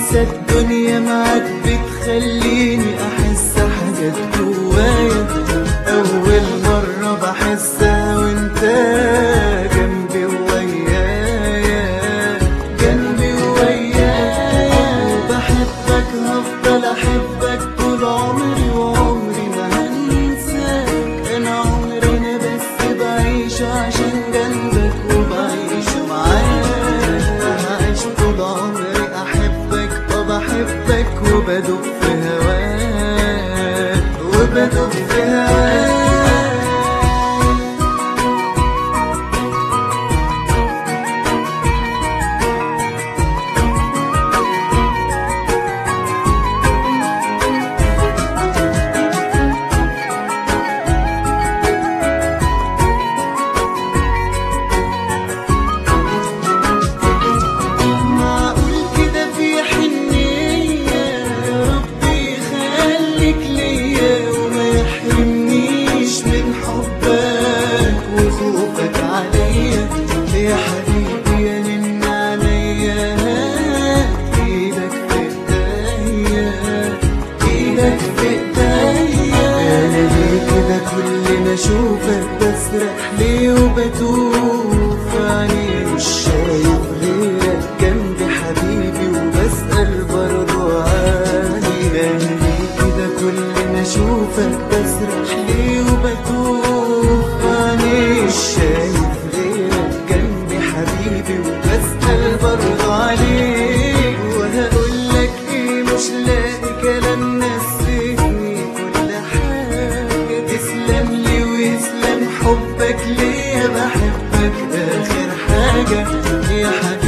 انسى الدنيا معاك بتخليني احس حاجات جوايا اول مرة بحسها وانت جنبي ويايا جنبي ويايا وبحبك هفضل احبك طول عمري وعمري ما هنساك انا عمري انا بس بعيش عشان جنبك وبعيش معاك هعيش طول عمري احبك اه بحبك وبدوب في هواك وبدوب في هواك معقول كده في حنية يا ربي يخليك ليا وما يحرمنيش من حبك وخوفك عليا يا حبيبي يا نن عليا ايدك في ايديا ايدك في ايديا انا ليه كده كل ما اشوفك بسرح ليه وبتوه يعني مش شايف غيرك جنبي حبيبي وبسأل برضو عني انا ليه كده كل ما اشوفك بسرح ليه وبتوه يعني مش شايف غيرك جنبي حبيبي وبسأل برضو عليك وهقولك ايه مش لاقي كلام نسيني كل حاجة تسلم لي ويسلم حبك ليا بحبك آخر حاجة يا حبيبي